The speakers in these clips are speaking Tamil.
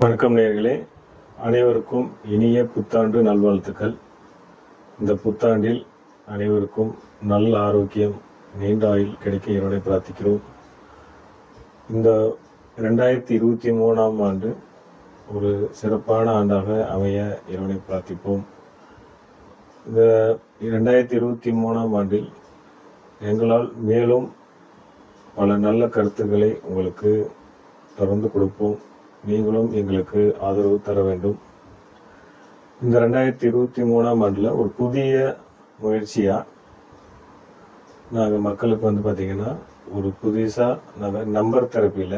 வணக்கம் நேயர்களே அனைவருக்கும் இனிய புத்தாண்டு நல்வாழ்த்துக்கள் இந்த புத்தாண்டில் அனைவருக்கும் நல்ல ஆரோக்கியம் நீண்ட ஆயுள் கிடைக்க இறைவனை பிரார்த்திக்கிறோம் இந்த ரெண்டாயிரத்தி இருபத்தி மூணாம் ஆண்டு ஒரு சிறப்பான ஆண்டாக அமைய இறைவனை பிரார்த்திப்போம் இந்த ரெண்டாயிரத்தி இருபத்தி மூணாம் ஆண்டில் எங்களால் மேலும் பல நல்ல கருத்துக்களை உங்களுக்கு தொடர்ந்து கொடுப்போம் நீங்களும் எங்களுக்கு ஆதரவு தர வேண்டும் இந்த ரெண்டாயிரத்தி இருபத்தி மூணாம் ஆண்டில் ஒரு புதிய முயற்சியாக நாங்கள் மக்களுக்கு வந்து பார்த்திங்கன்னா ஒரு புதுசாக நாங்கள் நம்பர் தெரப்பியில்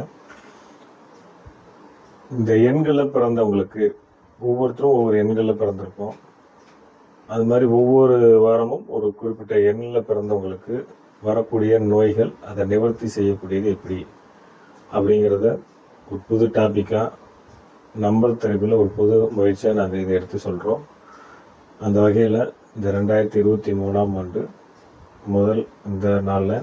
இந்த எண்களில் பிறந்தவங்களுக்கு ஒவ்வொருத்தரும் ஒவ்வொரு எண்களில் பிறந்திருப்போம் அது மாதிரி ஒவ்வொரு வாரமும் ஒரு குறிப்பிட்ட எண்ணில் பிறந்தவங்களுக்கு வரக்கூடிய நோய்கள் அதை நிவர்த்தி செய்யக்கூடியது எப்படி அப்படிங்கிறத ஒரு புது டாப்பிக்காக நம்பர் தெரப்பியில் ஒரு புது முயற்சியாக நாங்கள் இதை எடுத்து சொல்கிறோம் அந்த வகையில் இந்த ரெண்டாயிரத்தி இருபத்தி மூணாம் ஆண்டு முதல் இந்த நாளில்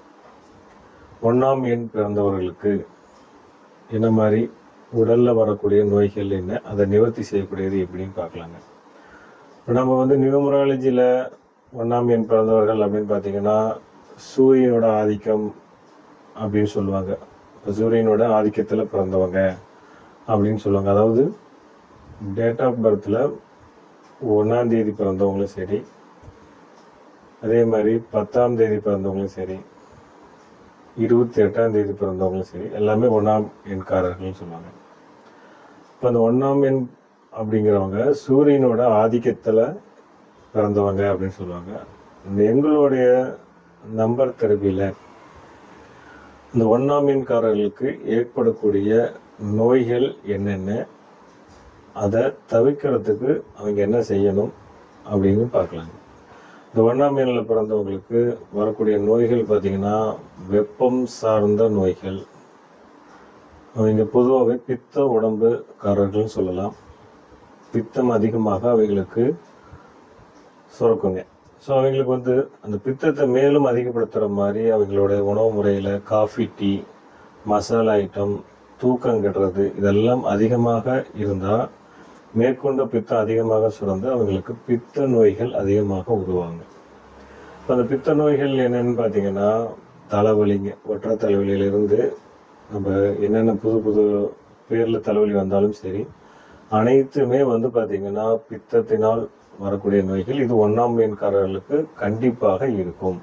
ஒன்றாம் எண் பிறந்தவர்களுக்கு என்ன மாதிரி உடலில் வரக்கூடிய நோய்கள் என்ன அதை நிவர்த்தி செய்யக்கூடியது எப்படின்னு பார்க்கலாங்க இப்போ நம்ம வந்து நியூமராலஜியில் ஒன்றாம் எண் பிறந்தவர்கள் அப்படின்னு பார்த்தீங்கன்னா சூரியனோட ஆதிக்கம் அப்படின்னு சொல்லுவாங்க இப்போ சூரியனோட ஆதிக்கத்தில் பிறந்தவங்க அப்படின்னு சொல்லுவாங்க அதாவது டேட் ஆஃப் பர்த்தில் ஒன்றாம் தேதி பிறந்தவங்களும் சரி அதே மாதிரி பத்தாம் தேதி பிறந்தவங்களும் சரி இருபத்தி எட்டாம் தேதி பிறந்தவங்களும் சரி எல்லாமே ஒன்றாம் எண்காரர்கள்னு சொல்லுவாங்க இப்போ அந்த ஒன்றாம் எண் அப்படிங்கிறவங்க சூரியனோட ஆதிக்கத்தில் பிறந்தவங்க அப்படின்னு சொல்லுவாங்க இந்த எங்களுடைய நம்பர் தெரப்பியில் இந்த ஒன்றாம் எண்காரர்களுக்கு ஏற்படக்கூடிய நோய்கள் என்னென்ன அதை தவிர்க்கிறதுக்கு அவங்க என்ன செய்யணும் அப்படின்னு பார்க்கலாங்க இந்த ஒன்றாம் எண்ணில் பிறந்தவங்களுக்கு வரக்கூடிய நோய்கள் பார்த்திங்கன்னா வெப்பம் சார்ந்த நோய்கள் அவங்க பொதுவாகவே பித்த உடம்புக்காரர்கள் சொல்லலாம் பித்தம் அதிகமாக அவைகளுக்கு சுரக்குங்க ஸோ அவங்களுக்கு வந்து அந்த பித்தத்தை மேலும் அதிகப்படுத்துகிற மாதிரி அவங்களோட உணவு முறையில் காஃபி டீ மசாலா ஐட்டம் தூக்கம் கெடுறது இதெல்லாம் அதிகமாக இருந்தால் மேற்கொண்ட பித்தம் அதிகமாக சுரந்து அவங்களுக்கு பித்த நோய்கள் அதிகமாக உருவாங்க இப்போ அந்த பித்த நோய்கள் என்னென்னு பார்த்தீங்கன்னா தலைவலிங்க ஒற்றை தலைவலியிலிருந்து நம்ம என்னென்ன புது புது பேரில் தலைவலி வந்தாலும் சரி அனைத்துமே வந்து பார்த்திங்கன்னா பித்தத்தினால் வரக்கூடிய நோய்கள் இது ஒன்றாம் மீன்காரர்களுக்கு கண்டிப்பாக இருக்கும்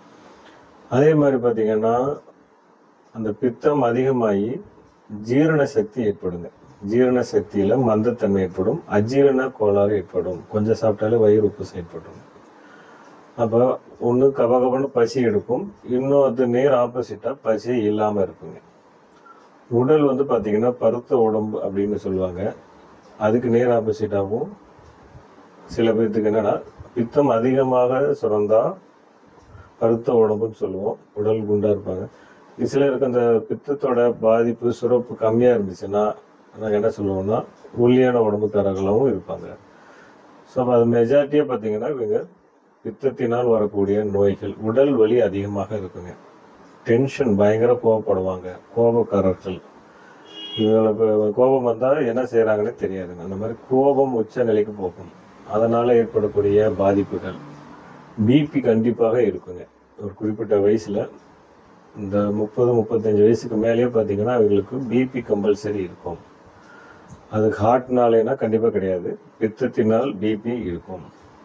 அதே மாதிரி பார்த்திங்கன்னா அந்த பித்தம் அதிகமாகி ஜீரண சக்தி ஏற்படுங்க ஜீரண சக்தியில் மந்தத்தன்மை ஏற்படும் அஜீரண கோளாறு ஏற்படும் கொஞ்சம் சாப்பிட்டாலே வயிறு உப்பு ஏற்படும் அப்போ ஒன்று கபகபன்னு பசி எடுக்கும் இன்னொரு நேர் ஆப்போசிட்டாக பசி இல்லாமல் இருக்குங்க உடல் வந்து பார்த்திங்கன்னா பருத்த உடம்பு அப்படின்னு சொல்லுவாங்க அதுக்கு நேர் ஆப்போசிட்டாகவும் சில பேர்த்துக்கு என்னன்னா பித்தம் அதிகமாக சுரந்தா பருத்த உடம்புன்னு சொல்லுவோம் உடல் குண்டா இருப்பாங்க இது சிலருக்கு அந்த பித்தத்தோட பாதிப்பு சுரப்பு கம்மியாக இருந்துச்சுன்னா நாங்கள் என்ன சொல்லுவோம்னா ஒல்லியான உடம்புக்காரர்களாகவும் இருப்பாங்க ஸோ அப்போ அது மெஜாரிட்டியாக பார்த்தீங்கன்னா இவங்க பித்தத்தினால் வரக்கூடிய நோய்கள் உடல் வலி அதிகமாக இருக்குங்க டென்ஷன் பயங்கர கோவப்படுவாங்க கோபக்காரர்கள் இவங்களுக்கு கோபம் வந்தால் என்ன செய்கிறாங்கன்னு தெரியாதுங்க அந்த மாதிரி கோபம் உச்ச நிலைக்கு போகும் அதனால் ஏற்படக்கூடிய பாதிப்புகள் பிபி கண்டிப்பாக இருக்குங்க ஒரு குறிப்பிட்ட வயசில் இந்த முப்பது முப்பத்தஞ்சு வயசுக்கு மேலேயே பார்த்தீங்கன்னா அவங்களுக்கு பிபி கம்பல்சரி இருக்கும் அதுக்கு ஹார்ட்னாலேனா கண்டிப்பாக கிடையாது பித்தத்தினால் பிபி இருக்கும்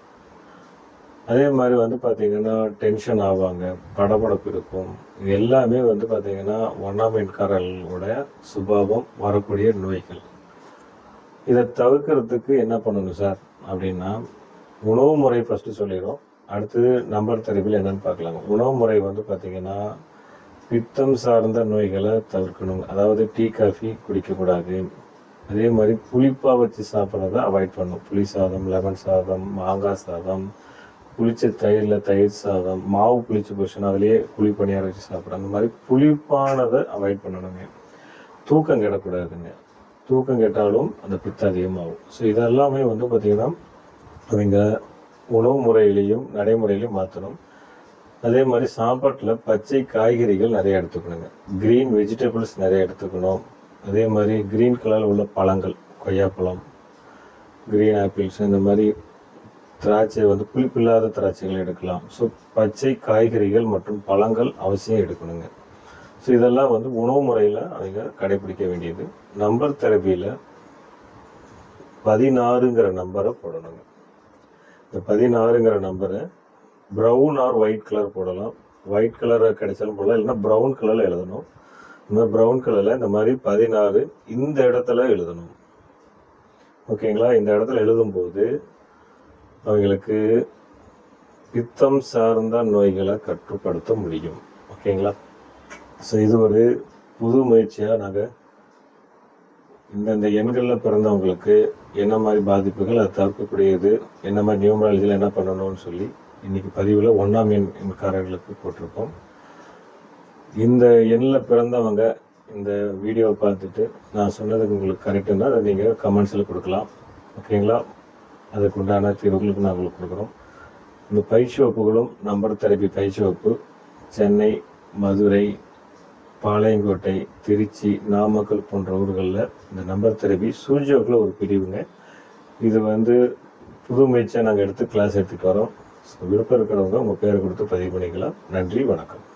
அதே மாதிரி வந்து பார்த்தீங்கன்னா டென்ஷன் ஆவாங்க படபடப்பு இருக்கும் இது எல்லாமே வந்து பார்த்தீங்கன்னா ஒன்னாமின்காரர்களோட சுபாவம் வரக்கூடிய நோய்கள் இதை தவிர்க்கிறதுக்கு என்ன பண்ணணும் சார் அப்படின்னா உணவு முறை ஃபஸ்ட்டு சொல்லிடுறோம் அடுத்தது நம்பர் தெரப்பில் என்னன்னு பார்க்கலாங்க உணவு முறை வந்து பார்த்தீங்கன்னா பித்தம் சார்ந்த நோய்களை தவிர்க்கணும் அதாவது டீ காஃபி குடிக்கக்கூடாது அதே மாதிரி புளிப்பாக வச்சு சாப்பிட்றத அவாய்ட் பண்ணணும் புளி சாதம் லெமன் சாதம் மாங்காய் சாதம் புளிச்ச தயிரில் தயிர் சாதம் மாவு புளிச்சு போச்சுன்னா அதுலேயே புளி பணியாரம் வச்சு சாப்பிட்றோம் அந்த மாதிரி புளிப்பானதை அவாய்ட் பண்ணணுங்க தூக்கம் கெடக்கூடாதுங்க தூக்கம் கெட்டாலும் அந்த பித்தம் அதிகமாகும் ஸோ இதெல்லாமே வந்து பார்த்திங்கன்னா அவங்க உணவு முறையிலையும் நடைமுறையிலையும் மாற்றணும் அதே மாதிரி சாப்பாட்டில் பச்சை காய்கறிகள் நிறைய எடுத்துக்கணுங்க க்ரீன் வெஜிடபிள்ஸ் நிறைய எடுத்துக்கணும் அதே மாதிரி க்ரீன் கலரில் உள்ள பழங்கள் கொய்யாப்பழம் க்ரீன் ஆப்பிள்ஸ் இந்த மாதிரி திராட்சை வந்து புளிப்பில்லாத திராட்சைகள் எடுக்கலாம் ஸோ பச்சை காய்கறிகள் மற்றும் பழங்கள் அவசியம் எடுக்கணுங்க ஸோ இதெல்லாம் வந்து உணவு முறையில் அவங்க கடைபிடிக்க வேண்டியது நம்பர் தெரபியில் பதினாறுங்கிற நம்பரை போடணுங்க இந்த பதினாறுங்கிற நம்பரை ப்ரௌன் ஆர் ஒயிட் கலர் போடலாம் ஒயிட் கலர் கிடைச்சாலும் போடலாம் இல்லைன்னா ப்ரௌன் கலரில் எழுதணும் இந்த மாதிரி ப்ரௌன் கலரில் இந்த மாதிரி பதினாறு இந்த இடத்துல எழுதணும் ஓகேங்களா இந்த இடத்துல எழுதும்போது அவங்களுக்கு பித்தம் சார்ந்த நோய்களை கட்டுப்படுத்த முடியும் ஓகேங்களா ஸோ இது ஒரு புது முயற்சியாக நாங்கள் இந்தந்த எண்களில் பிறந்தவங்களுக்கு என்ன மாதிரி பாதிப்புகள் அதை தவிர்க்கக்கூடியது என்ன மாதிரி நியூமராலஜியில் என்ன பண்ணணும்னு சொல்லி இன்னைக்கு பதிவில் ஒன்றாம் எண் எண்காரர்களுக்கு போட்டிருக்கோம் இந்த எண்ணில் பிறந்தவங்க இந்த வீடியோவை பார்த்துட்டு நான் சொன்னதுக்கு உங்களுக்கு கரெக்டுன்னா அதை நீங்கள் கமெண்ட்ஸில் கொடுக்கலாம் ஓகேங்களா அதுக்கு உண்டான தீர்வுகளுக்கு நான் உங்களுக்கு கொடுக்குறோம் இந்த பயிற்சி வகுப்புகளும் நம்பர் தெரப்பி பயிற்சி வகுப்பு சென்னை மதுரை பாளையங்கோட்டை திருச்சி நாமக்கல் போன்ற ஊர்களில் இந்த நம்பர் தெரப்பி சூர்ஜோக்கில் ஒரு பிரிவுங்க இது வந்து புது முயற்சியாக நாங்கள் எடுத்து கிளாஸ் எடுத்துகிட்டு வரோம் ஸோ விருப்பம் இருக்கிறவங்க உங்கள் பேரை கொடுத்து பதிவு பண்ணிக்கலாம் நன்றி வணக்கம்